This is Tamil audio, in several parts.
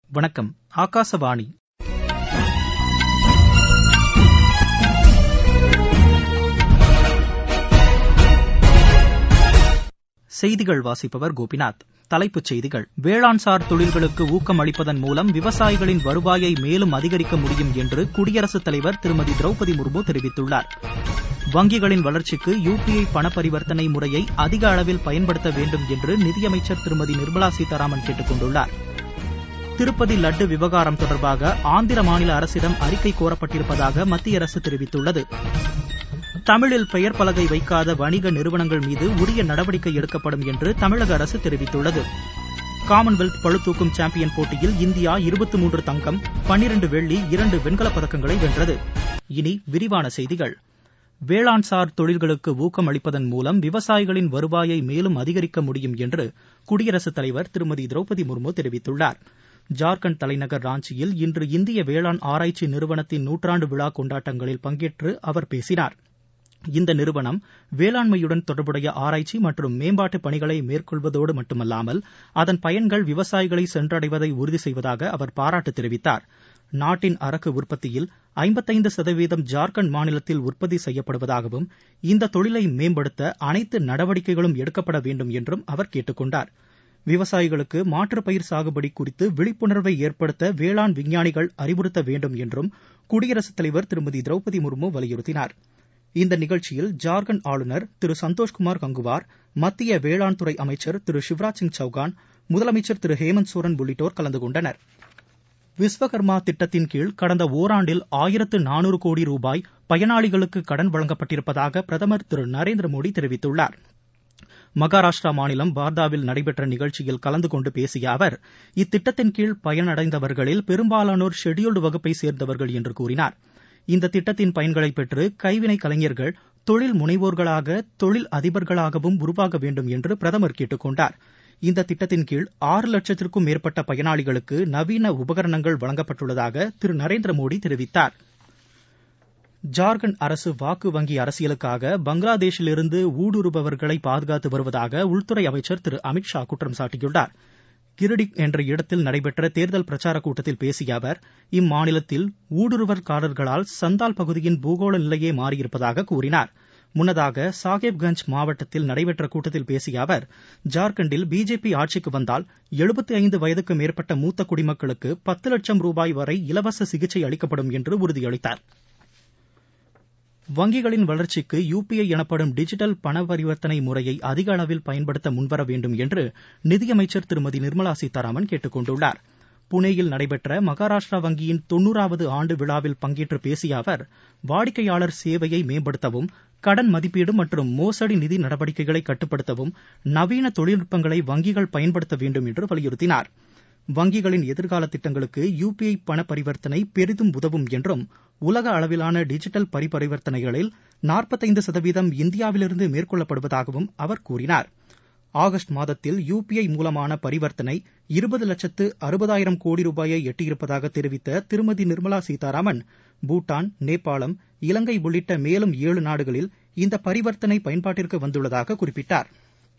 வணக்கம் ஆகாசவாணி செய்திகள் வாசிப்பவர் கோபிநாத் தலைப்புச் செய்திகள் வேளாண்சார் தொழில்களுக்கு ஊக்கம் அளிப்பதன் மூலம் விவசாயிகளின் வருவாயை மேலும் அதிகரிக்க முடியும் என்று குடியரசுத் தலைவர் திருமதி திரௌபதி முர்மு தெரிவித்துள்ளார் வங்கிகளின் வளர்ச்சிக்கு யுபிஐ பண பரிவர்த்தனை முறையை அதிக அளவில் பயன்படுத்த வேண்டும் என்று நிதியமைச்சர் திருமதி நிர்மலா சீதாராமன் கேட்டுக் கொண்டுள்ளார் திருப்பதி லட்டு விவகாரம் தொடர்பாக ஆந்திர மாநில அரசிடம் அறிக்கை கோரப்பட்டிருப்பதாக மத்திய அரசு தெரிவித்துள்ளது தமிழில் பெயர் பலகை வைக்காத வணிக நிறுவனங்கள் மீது உரிய நடவடிக்கை எடுக்கப்படும் என்று தமிழக அரசு தெரிவித்துள்ளது காமன்வெல்த் பளுதூக்கும் சாம்பியன் போட்டியில் இந்தியா இருபத்தி மூன்று தங்கம் பன்னிரண்டு வெள்ளி இரண்டு வெண்கலப் பதக்கங்களை வென்றது இனி விரிவான செய்திகள் வேளாண்சார் தொழில்களுக்கு ஊக்கம் அளிப்பதன் மூலம் விவசாயிகளின் வருவாயை மேலும் அதிகரிக்க முடியும் என்று குடியரசுத் தலைவர் திருமதி திரௌபதி முர்மு தெரிவித்துள்ளார் ஜார்க்கண்ட் தலைநகர் ராஞ்சியில் இன்று இந்திய வேளாண் ஆராய்ச்சி நிறுவனத்தின் நூற்றாண்டு விழா கொண்டாட்டங்களில் பங்கேற்று அவர் பேசினார் இந்த நிறுவனம் வேளாண்மையுடன் தொடர்புடைய ஆராய்ச்சி மற்றும் மேம்பாட்டு பணிகளை மேற்கொள்வதோடு மட்டுமல்லாமல் அதன் பயன்கள் விவசாயிகளை சென்றடைவதை உறுதி செய்வதாக அவர் பாராட்டு தெரிவித்தார் நாட்டின் அரக்கு உற்பத்தியில் ஐம்பத்தைந்து சதவீதம் ஜார்க்கண்ட் மாநிலத்தில் உற்பத்தி செய்யப்படுவதாகவும் இந்த தொழிலை மேம்படுத்த அனைத்து நடவடிக்கைகளும் எடுக்கப்பட வேண்டும் என்றும் அவர் கேட்டுக் கொண்டார் விவசாயிகளுக்கு மாற்றுப் பயிர் சாகுபடி குறித்து விழிப்புணர்வை ஏற்படுத்த வேளாண் விஞ்ஞானிகள் அறிவுறுத்த வேண்டும் என்றும் குடியரசுத் தலைவர் திருமதி திரௌபதி முர்மு வலியுறுத்தினார் இந்த நிகழ்ச்சியில் ஜார்க்கண்ட் ஆளுநர் திரு சந்தோஷ்குமார் கங்குவார் மத்திய வேளாண் துறை அமைச்சர் திரு சிவராஜ் சிங் சௌகான் முதலமைச்சர் திரு ஹேமந்த் சோரன் உள்ளிட்டோர் கலந்து கொண்டனர் விஸ்வகர்மா திட்டத்தின் கீழ் கடந்த ஓராண்டில் ஆயிரத்து நானூறு கோடி ரூபாய் பயனாளிகளுக்கு கடன் வழங்கப்பட்டிருப்பதாக பிரதமர் திரு நரேந்திர மோடி தெரிவித்துள்ளார் மகாராஷ்டிரா மாநிலம் வார்தாவில் நடைபெற்ற நிகழ்ச்சியில் கலந்து கொண்டு பேசிய அவர் இத்திட்டத்தின் கீழ் பயனடைந்தவர்களில் பெரும்பாலானோர் ஷெட்யூல்டு வகுப்பை சேர்ந்தவர்கள் என்று கூறினார் இந்த திட்டத்தின் பயன்களை பெற்று கைவினை கலைஞர்கள் தொழில் முனைவோர்களாக தொழில் அதிபர்களாகவும் உருவாக வேண்டும் என்று பிரதமர் கேட்டுக் கொண்டார் இந்த திட்டத்தின் கீழ் ஆறு லட்சத்திற்கும் மேற்பட்ட பயனாளிகளுக்கு நவீன உபகரணங்கள் வழங்கப்பட்டுள்ளதாக திரு நரேந்திர மோடி தெரிவித்தார் ஜார்க்கண்ட் அரசு வாக்கு வங்கி அரசியலுக்காக பங்களாதேஷிலிருந்து ஊடுருபவர்களை பாதுகாத்து வருவதாக உள்துறை அமைச்சர் திரு அமித் ஷா குற்றம் சாட்டியுள்ளார் கிரிடிக் என்ற இடத்தில் நடைபெற்ற தேர்தல் பிரச்சாரக் கூட்டத்தில் பேசிய அவர் இம்மாநிலத்தில் ஊடுருவல்காரர்களால் சந்தால் பகுதியின் பூகோள நிலையே மாறியிருப்பதாக கூறினார் முன்னதாக சாஹேப்கஞ்ச் மாவட்டத்தில் நடைபெற்ற கூட்டத்தில் பேசிய அவர் ஜார்க்கண்டில் பிஜேபி ஆட்சிக்கு வந்தால் எழுபத்தி ஐந்து வயதுக்கு மேற்பட்ட மூத்த குடிமக்களுக்கு பத்து லட்சம் ரூபாய் வரை இலவச சிகிச்சை அளிக்கப்படும் என்று உறுதியளித்தார் வங்கிகளின் வளர்ச்சிக்கு யுபிஐ எனப்படும் டிஜிட்டல் பண பரிவர்த்தனை முறையை அதிக அளவில் பயன்படுத்த முன்வர வேண்டும் என்று நிதியமைச்சர் திருமதி நிர்மலா சீதாராமன் கேட்டுக் கொண்டுள்ளார் புனேயில் நடைபெற்ற மகாராஷ்டிரா வங்கியின் தொன்னூறாவது ஆண்டு விழாவில் பங்கேற்று பேசிய அவர் வாடிக்கையாளர் சேவையை மேம்படுத்தவும் கடன் மதிப்பீடு மற்றும் மோசடி நிதி நடவடிக்கைகளை கட்டுப்படுத்தவும் நவீன தொழில்நுட்பங்களை வங்கிகள் பயன்படுத்த வேண்டும் என்று வலியுறுத்தினார் வங்கிகளின் எதிர்கால திட்டங்களுக்கு யுபிஐ பண பரிவர்த்தனை பெரிதும் உதவும் என்றும் உலக அளவிலான டிஜிட்டல் பரிபரிவர்த்தனைகளில் நாற்பத்தைந்து சதவீதம் இந்தியாவிலிருந்து மேற்கொள்ளப்படுவதாகவும் அவர் கூறினார் ஆகஸ்ட் மாதத்தில் யுபிஐ மூலமான பரிவர்த்தனை இருபது லட்சத்து அறுபதாயிரம் கோடி ரூபாயை எட்டியிருப்பதாக தெரிவித்த திருமதி நிர்மலா சீதாராமன் பூட்டான் நேபாளம் இலங்கை உள்ளிட்ட மேலும் ஏழு நாடுகளில் இந்த பரிவர்த்தனை பயன்பாட்டிற்கு வந்துள்ளதாக குறிப்பிட்டார்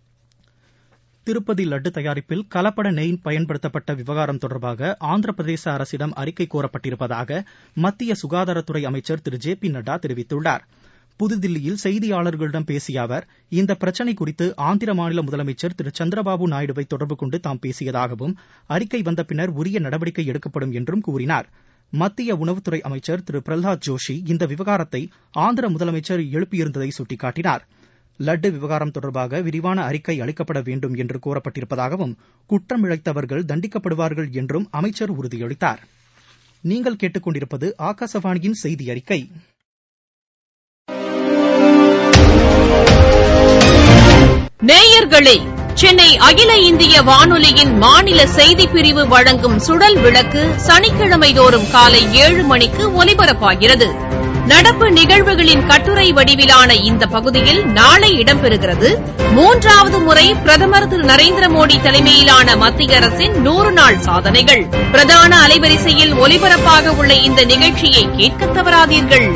திருப்பதி லட்டு தயாரிப்பில் கலப்பட நெய் பயன்படுத்தப்பட்ட விவகாரம் தொடர்பாக ஆந்திர பிரதேச அரசிடம் அறிக்கை கோரப்பட்டிருப்பதாக மத்திய சுகாதாரத்துறை அமைச்சர் திரு ஜே பி நட்டா தெரிவித்துள்ளார் புதுதில்லியில் செய்தியாளர்களிடம் பேசிய அவர் இந்த பிரச்சினை குறித்து ஆந்திர மாநில முதலமைச்சர் திரு சந்திரபாபு நாயுடுவை தொடர்பு கொண்டு தாம் பேசியதாகவும் அறிக்கை வந்த பின்னர் உரிய நடவடிக்கை எடுக்கப்படும் என்றும் கூறினார் மத்திய உணவுத்துறை அமைச்சர் திரு பிரல்ஹாத் ஜோஷி இந்த விவகாரத்தை ஆந்திர முதலமைச்சர் எழுப்பியிருந்ததை சுட்டிக்காட்டினார் லட்டு விவகாரம் தொடர்பாக விரிவான அறிக்கை அளிக்கப்பட வேண்டும் என்று கோரப்பட்டிருப்பதாகவும் குற்றம் இழைத்தவர்கள் தண்டிக்கப்படுவார்கள் என்றும் அமைச்சர் உறுதியளித்தார் நீங்கள் கேட்டுக்கொண்டிருப்பது ஆகாசவாணியின் செய்தி அறிக்கை நேயர்களே சென்னை அகில இந்திய வானொலியின் மாநில செய்திப் பிரிவு வழங்கும் சுடல் விளக்கு சனிக்கிழமை தோறும் காலை ஏழு மணிக்கு ஒலிபரப்பாகிறது நடப்பு நிகழ்வுகளின் கட்டுரை வடிவிலான இந்த பகுதியில் நாளை இடம்பெறுகிறது மூன்றாவது முறை பிரதமர் திரு நரேந்திர மோடி தலைமையிலான மத்திய அரசின் நூறு நாள் சாதனைகள் பிரதான அலைவரிசையில் ஒலிபரப்பாக உள்ள இந்த நிகழ்ச்சியை கேட்க தவறாதீர்கள்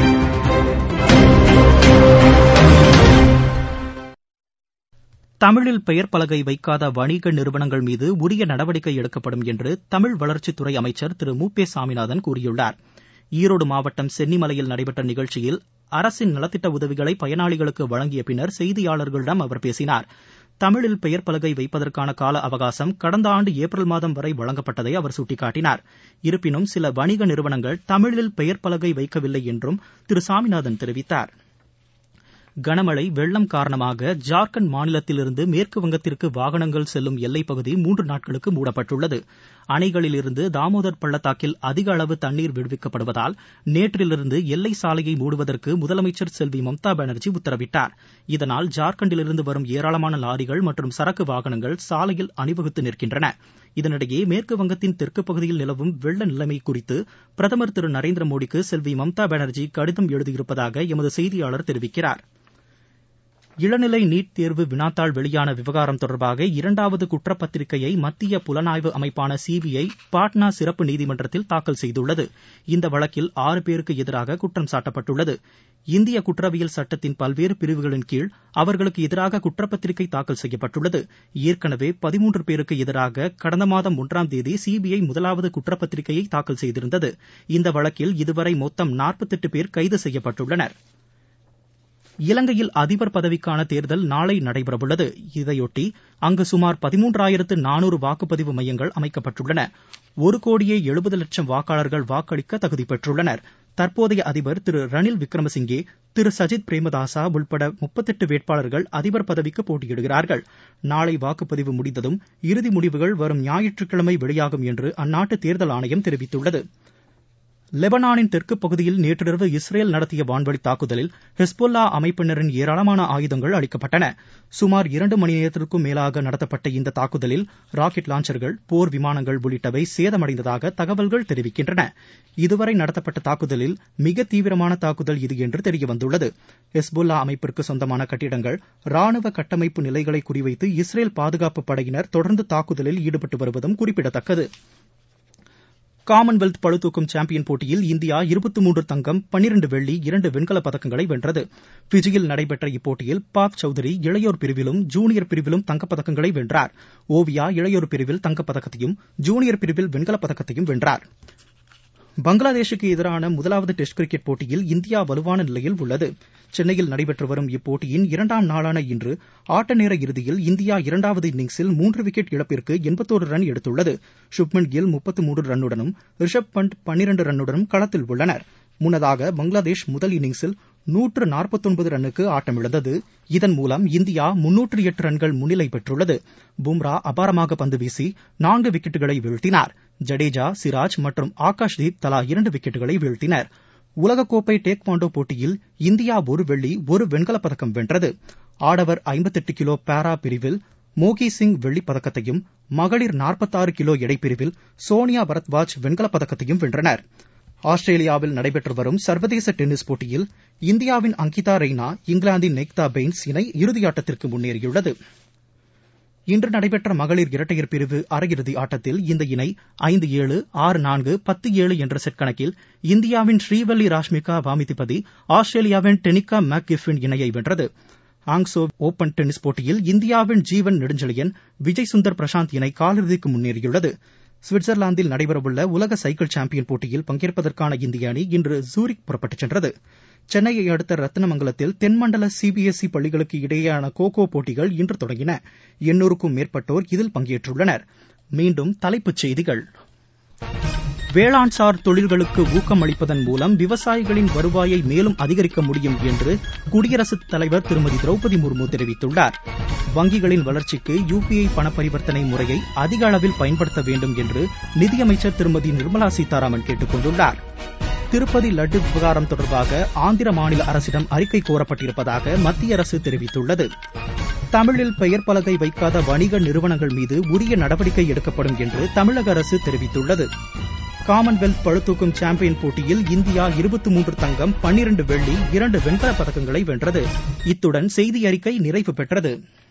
தமிழில் பெயர் பலகை வைக்காத வணிக நிறுவனங்கள் மீது உரிய நடவடிக்கை எடுக்கப்படும் என்று தமிழ் வளர்ச்சித்துறை அமைச்சர் திரு மு பே சாமிநாதன் கூறியுள்ளார் ஈரோடு மாவட்டம் சென்னிமலையில் நடைபெற்ற நிகழ்ச்சியில் அரசின் நலத்திட்ட உதவிகளை பயனாளிகளுக்கு வழங்கிய பின்னர் செய்தியாளர்களிடம் அவர் பேசினார் தமிழில் பெயர் பலகை வைப்பதற்கான கால அவகாசம் கடந்த ஆண்டு ஏப்ரல் மாதம் வரை வழங்கப்பட்டதை அவர் சுட்டிக்காட்டினார் இருப்பினும் சில வணிக நிறுவனங்கள் தமிழில் பெயர் பலகை வைக்கவில்லை என்றும் திரு சாமிநாதன் தெரிவித்தார் கனமழை வெள்ளம் காரணமாக ஜார்க்கண்ட் மாநிலத்திலிருந்து மேற்கு வங்கத்திற்கு வாகனங்கள் செல்லும் எல்லைப் பகுதி மூன்று நாட்களுக்கு மூடப்பட்டுள்ளது அணைகளிலிருந்து தாமோதர் பள்ளத்தாக்கில் அதிக அளவு தண்ணீர் விடுவிக்கப்படுவதால் நேற்றிலிருந்து எல்லை சாலையை மூடுவதற்கு முதலமைச்சர் செல்வி மம்தா பானர்ஜி உத்தரவிட்டார் இதனால் ஜார்க்கண்டிலிருந்து வரும் ஏராளமான லாரிகள் மற்றும் சரக்கு வாகனங்கள் சாலையில் அணிவகுத்து நிற்கின்றன இதனிடையே மேற்கு வங்கத்தின் தெற்கு பகுதியில் நிலவும் வெள்ள நிலைமை குறித்து பிரதமர் திரு நரேந்திர மோடிக்கு செல்வி மம்தா பானர்ஜி கடிதம் எழுதியிருப்பதாக எமது செய்தியாளர் தெரிவிக்கிறார் இளநிலை நீட் தேர்வு வினாத்தாள் வெளியான விவகாரம் தொடர்பாக இரண்டாவது குற்றப்பத்திரிகையை மத்திய புலனாய்வு அமைப்பான சிபிஐ பாட்னா சிறப்பு நீதிமன்றத்தில் தாக்கல் செய்துள்ளது இந்த வழக்கில் ஆறு பேருக்கு எதிராக குற்றம் சாட்டப்பட்டுள்ளது இந்திய குற்றவியல் சட்டத்தின் பல்வேறு பிரிவுகளின் கீழ் அவர்களுக்கு எதிராக குற்றப்பத்திரிகை தாக்கல் செய்யப்பட்டுள்ளது ஏற்கனவே பதிமூன்று பேருக்கு எதிராக கடந்த மாதம் ஒன்றாம் தேதி சிபிஐ முதலாவது குற்றப்பத்திரிகையை தாக்கல் செய்திருந்தது இந்த வழக்கில் இதுவரை மொத்தம் நாற்பத்தெட்டு பேர் கைது செய்யப்பட்டுள்ளனர் இலங்கையில் அதிபர் பதவிக்கான தேர்தல் நாளை நடைபெறவுள்ளது இதையொட்டி அங்கு சுமார் பதிமூன்றாயிரத்து நானூறு வாக்குப்பதிவு மையங்கள் அமைக்கப்பட்டுள்ளன ஒரு கோடியே எழுபது லட்சம் வாக்காளர்கள் வாக்களிக்க தகுதி பெற்றுள்ளனர் தற்போதைய அதிபர் திரு ரணில் விக்ரமசிங்கே திரு சஜித் பிரேமதாசா உள்பட முப்பத்தெட்டு வேட்பாளர்கள் அதிபர் பதவிக்கு போட்டியிடுகிறார்கள் நாளை வாக்குப்பதிவு முடிந்ததும் இறுதி முடிவுகள் வரும் ஞாயிற்றுக்கிழமை வெளியாகும் என்று அந்நாட்டு தேர்தல் ஆணையம் தெரிவித்துள்ளது லெபனானின் தெற்கு பகுதியில் நேற்றிரவு இஸ்ரேல் நடத்திய வான்வழி தாக்குதலில் ஹெஸ்பொல்லா அமைப்பினரின் ஏராளமான ஆயுதங்கள் அளிக்கப்பட்டன சுமார் இரண்டு மணி நேரத்திற்கும் மேலாக நடத்தப்பட்ட இந்த தாக்குதலில் ராக்கெட் லாஞ்சர்கள் போர் விமானங்கள் உள்ளிட்டவை சேதமடைந்ததாக தகவல்கள் தெரிவிக்கின்றன இதுவரை நடத்தப்பட்ட தாக்குதலில் மிக தீவிரமான தாக்குதல் இது என்று தெரியவந்துள்ளது ஹெஸ்பொல்லா அமைப்பிற்கு சொந்தமான கட்டிடங்கள் ராணுவ கட்டமைப்பு நிலைகளை குறிவைத்து இஸ்ரேல் பாதுகாப்பு படையினர் தொடர்ந்து தாக்குதலில் ஈடுபட்டு வருவதும் குறிப்பிடத்தக்கது காமன்வெல்த் பளுதூக்கும் சாம்பியன் போட்டியில் இந்தியா இருபத்தி மூன்று தங்கம் பன்னிரண்டு வெள்ளி இரண்டு வெண்கலப் பதக்கங்களை வென்றது பிஜியில் நடைபெற்ற இப்போட்டியில் பாக் சௌத்ரி இளையோர் பிரிவிலும் ஜூனியர் பிரிவிலும் தங்கப்பதக்கங்களை வென்றார் ஓவியா இளையோர் பிரிவில் தங்கப்பதக்கத்தையும் ஜூனியர் பிரிவில் வெண்கலப் பதக்கத்தையும் வென்றார் பங்களாதேஷுக்கு எதிரான முதலாவது டெஸ்ட் கிரிக்கெட் போட்டியில் இந்தியா வலுவான நிலையில் உள்ளது சென்னையில் நடைபெற்று வரும் இப்போட்டியின் இரண்டாம் நாளான இன்று ஆட்ட நேர இறுதியில் இந்தியா இரண்டாவது இன்னிங்ஸில் மூன்று விக்கெட் இழப்பிற்கு எண்பத்தோரு ரன் எடுத்துள்ளது சுப்மன் கில் முப்பத்து மூன்று ரன்னுடனும் ரிஷப் பண்ட் பன்னிரண்டு ரன்னுடனும் களத்தில் உள்ளனர் முன்னதாக பங்களாதேஷ் முதல் இன்னிங்ஸில் நூற்று நாற்பத்தொன்பது ரன்னுக்கு ஆட்டமிழந்தது இதன் மூலம் இந்தியா முன்னூற்று எட்டு ரன்கள் முன்னிலை பெற்றுள்ளது பும்ரா அபாரமாக பந்து வீசி நான்கு விக்கெட்டுகளை வீழ்த்தினார் ஜடேஜா சிராஜ் மற்றும் ஆகாஷ்தீப் தலா இரண்டு விக்கெட்டுகளை வீழ்த்தினர் உலகக்கோப்பை டேக்வாண்டோ போட்டியில் இந்தியா ஒரு வெள்ளி ஒரு வெண்கலப் பதக்கம் வென்றது ஆடவர் ஐம்பத்தெட்டு கிலோ பாரா பிரிவில் மோகி சிங் வெள்ளிப் பதக்கத்தையும் மகளிர் நாற்பத்தாறு கிலோ எடைப்பிரிவில் சோனியா பரத்வாஜ் வெண்கலப் பதக்கத்தையும் வென்றனர் ஆஸ்திரேலியாவில் நடைபெற்று வரும் சர்வதேச டென்னிஸ் போட்டியில் இந்தியாவின் அங்கிதா ரெய்னா இங்கிலாந்தின் நெக்தா பெயின்ஸ் இணை இறுதியாட்டத்திற்கு முன்னேறியுள்ளது இன்று நடைபெற்ற மகளிர் இரட்டையர் பிரிவு அரையிறுதி ஆட்டத்தில் இந்த இணை ஐந்து ஏழு ஆறு நான்கு பத்து ஏழு என்ற செட் கணக்கில் இந்தியாவின் ஸ்ரீவல்லி ராஷ்மிகா வாமிதிபதி ஆஸ்திரேலியாவின் டெனிகா மேக் கிஃபின் இணையை வென்றது ஆங்சோ ஓபன் டென்னிஸ் போட்டியில் இந்தியாவின் ஜீவன் நெடுஞ்செழியன் விஜய் சுந்தர் பிரசாந்த் இணை காலிறுதிக்கு முன்னேறியுள்ளது சுவிட்சர்லாந்தில் நடைபெறவுள்ள உலக சைக்கிள் சாம்பியன் போட்டியில் பங்கேற்பதற்கான இந்திய அணி இன்று ஜூரிக் புறப்பட்டுச் சென்றது சென்னையை அடுத்த ரத்தினமங்கலத்தில் தென்மண்டல சிபிஎஸ்இ பள்ளிகளுக்கு இடையேயான கோகோ போட்டிகள் இன்று தொடங்கின எண்ணூறுக்கும் மேற்பட்டோர் இதில் பங்கேற்றுள்ளனர் மீண்டும் தலைப்புச் செய்திகள் வேளாண்சார் தொழில்களுக்கு ஊக்கம் அளிப்பதன் மூலம் விவசாயிகளின் வருவாயை மேலும் அதிகரிக்க முடியும் என்று குடியரசுத் தலைவர் திருமதி திரௌபதி முர்மு தெரிவித்துள்ளார் வங்கிகளின் வளர்ச்சிக்கு யுபிஐ பண பரிவர்த்தனை முறையை அதிக அளவில் பயன்படுத்த வேண்டும் என்று நிதியமைச்சர் திருமதி நிர்மலா சீதாராமன் கேட்டுக் கொண்டுள்ளார் திருப்பதி லட்டு விவகாரம் தொடர்பாக ஆந்திர மாநில அரசிடம் அறிக்கை கோரப்பட்டிருப்பதாக மத்திய அரசு தெரிவித்துள்ளது தமிழில் பெயர் பலகை வைக்காத வணிக நிறுவனங்கள் மீது உரிய நடவடிக்கை எடுக்கப்படும் என்று தமிழக அரசு தெரிவித்துள்ளது காமன்வெல்த் பழுதூக்கும் சாம்பியன் போட்டியில் இந்தியா இருபத்தி மூன்று தங்கம் பன்னிரண்டு வெள்ளி இரண்டு வெண்கலப் பதக்கங்களை வென்றது இத்துடன் செய்தி அறிக்கை நிறைவு பெற்றது